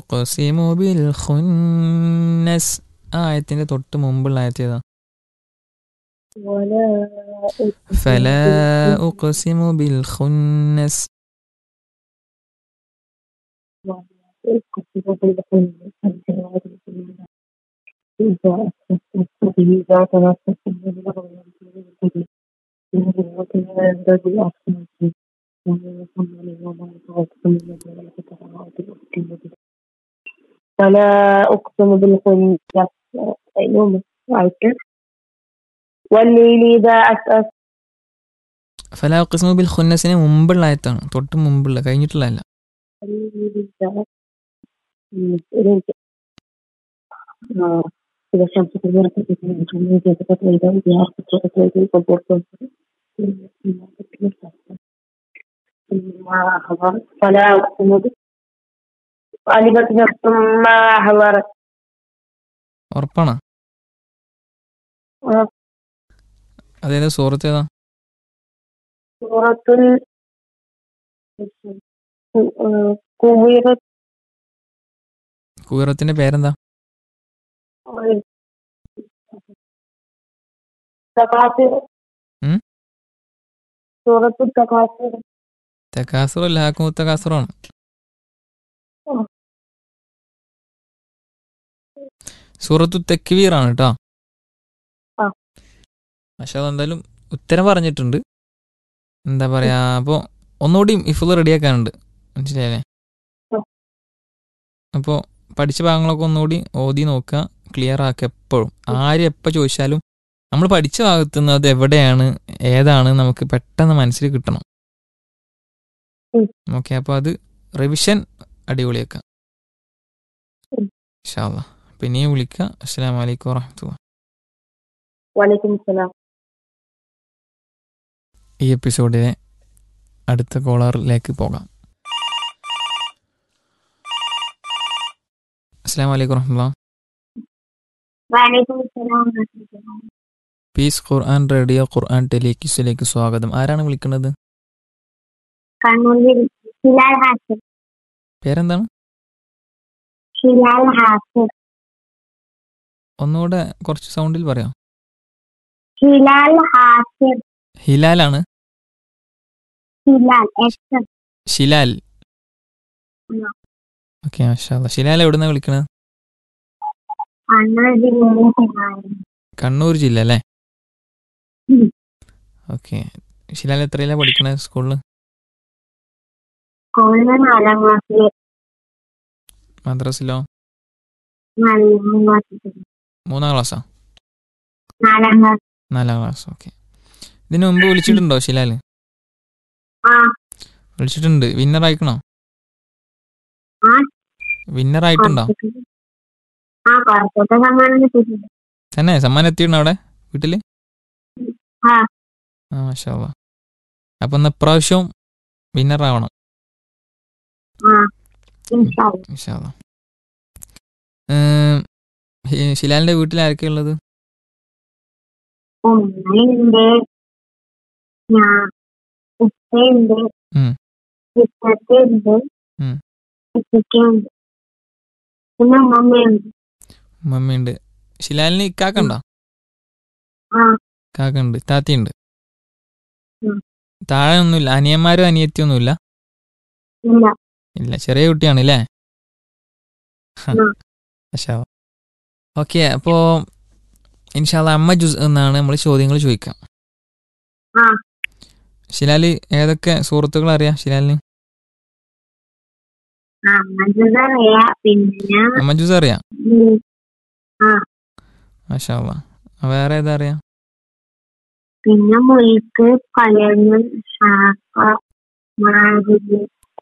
ഉഖ്സിമു bill ഖുന്നസ് ആ ആയത്തിന്റെ തൊട്ട് മുമ്പുള്ള ആയത്ത് ഏതാ ولا ഫലാ ഉഖ്സിമു ബിൽ ഖുന്നസ് أقسم بالخنس إذا أسست به ذات نفس من لغو ينتهي به الذي أحسنت وما يصنع وما يتوقف من أقسم به فلا أقسم بالخنس يوم عيك والليل إذا أسأس ഫലാ ഉഖ്സിമു ബിൽ ഖുന്നസിന് മുമ്പുള്ള ആയത്താണ് തൊട്ട് മുമ്പുള്ള കഴിഞ്ഞിട്ടുള്ള അല്ല والليل إذا أسأس آه. إذا الشمس كورت إذا النجوم انكسفت وإذا البحار فجرت وإذا القبور سطرت فلا أقسم به علمت نفس ما حضرت ഉറപ്പാണ് آه. അതേതാ സൂറത്ത് ഏതാ سورة ال آه، كورت കൂറത്തിന്റെ പേരെന്താ تكاثر ഉം? سورة التكاثر തെക്കാസുറോ ലാക്കും തെക്കാസുറാണ് ഉം. സൂറത്തു തെക്വീർ ആണ് കേട്ടോ ആ. പക്ഷെ അതെന്തായാലും ഉത്തരം പറഞ്ഞിട്ടുണ്ട് എന്താ പറയാ അപ്പോൾ ഒന്നുകൂടി ഇഫുൾ റെഡിയാക്കാനുണ്ട് മനസ്സിലായല്ലേ ഉം. അപ്പോൾ പഠിച്ച ഭാഗങ്ങളൊക്കെ ഒന്നുകൂടി ഓതി നോക്കുക ക്ലിയർ ആക്കുക എപ്പോഴും ആര് എപ്പോൾ ചോദിച്ചാലും നമ്മൾ പഠിച്ച ഭാഗത്തു നിന്ന് അത് എവിടെയാണ് ഏതാണ് നമുക്ക് പെട്ടെന്ന് മനസ്സിൽ കിട്ടണം ഉം. ഓക്കെ അപ്പോൾ അത് റിവിഷൻ അടിപൊളിയാക്കാം ഉം. ഇൻഷാല്ല പിന്നെയും വിളിക്കുക അസ്സാം വലൈക്കും വാഹമത്തുള്ള وعليكم السلام ഈ എപ്പിസോഡിലെ അടുത്ത കോളറിലേക്ക് പോകാം അസ്സാം വലൈക്കും വറഹമുല്ല وعليكم السلام ورحمة الله പീസ് ഖുർആൻ റേഡിയോ ഖുർആൻ ടെലിക്യൂസിലേക്ക് സ്വാഗതം ആരാണ് വിളിക്കുന്നത് കണ്ണൂരിൽ ഹിലാൽ ഹാസിർ പേരെന്താണ് ഹിലാൽ ഹാസിർ ഒന്നുകൂടെ കുറച്ച് സൗണ്ടിൽ പറയാം ഹിലാൽ ഹാസിർ ഹിലാലാണ് ഹിലാൽ എസ് ഷിലാൽ ഉം. ഓക്കെ മാഷാല്ല ഷിലാൽ എവിടുന്നാ വിളിക്കുന്നത് കണ്ണൂർ ജില്ലയിലെ ഹിലാൽ കണ്ണൂർ ജില്ല അല്ലേ ഉം. ഓക്കെ ഷിലാൽ എത്രയിലാണ് പഠിക്കണത് സ്കൂളിൽ സ്കൂളിൽ നാലാം ക്ലാസ്സിൽ മദ്രസിലോ നാലാം ക്ലാസ്സിൽ മൂന്നാം ക്ലാസ്സാ നാലാം ക്ലാസ് നാലാം ക്ലാസ് ഓക്കെ ഇതിനു മുമ്പ് വിളിച്ചിട്ടുണ്ടോ ഷിലാൽ ആ വിളിച്ചിട്ടുണ്ട് വിന്നർ ആയിക്കണോ ആ. വിന്നർ ആയിട്ടുണ്ടോ കുറച്ചൊക്കെ ആ കുറച്ചൊക്കെ സമ്മാനം കിട്ടിയിട്ടുണ്ട് തന്നെ സമ്മാനം എത്തിയിട്ടുണ്ടോ അവിടെ വീട്ടില് ആ. ആ മാഷാ അപ്പൊ ഇന്ന് ഇപ്രാവശ്യവും വിന്നർ ആവണം ആ ഇൻഷാ അല്ലാ. ഇൻഷാല്ലാ. ഏം, ഹി- ഷിലാലിന്റെ വീട്ടിൽ ആരൊക്കെയാ ഉള്ളത് ഉമ്മയുണ്ട് ഞാൻ ഉപ്പയുണ്ട് ഉം. ഉപ്പയുണ്ട് ഉം. ഉപ്പയ്ക്കുണ്ട് പിന്നെ ഉമ്മയുണ്ട് മമ്മിയുണ്ട് ഷിലാലിന് ഇക്കാക്കുണ്ടോ ആ കാക്കുണ്ട് താത്തിയുണ്ട് ഉം. താഴെ ഒന്നുമില്ല അനിയന്മാരും അനിയത്തിയൊന്നുമില്ല ഇല്ല ഇല്ല ചെറിയ കുട്ടിയാണ് അല്ലേ ഉം. ഓക്കെ അപ്പോ ഇൻഷാല്ല അമ്മ ജുസ് എന്നാണ് നമ്മൾ ചോദ്യങ്ങൾ ചോദിക്കാം ആ. ഷിലാല് ഏതൊക്കെ സുഹൃത്തുക്കൾ അറിയാം ഷിലാലിന് ആ മനസ്സിലറിയാ പിന്നെ അമ്മ ജുസ് അറിയാം ഉം, മാഷാല്ല വേറെ ഏതാ അറിയാം പിന്നെ മുൽക്ക് കലങ്ങ് ഷാക്ക മാരില്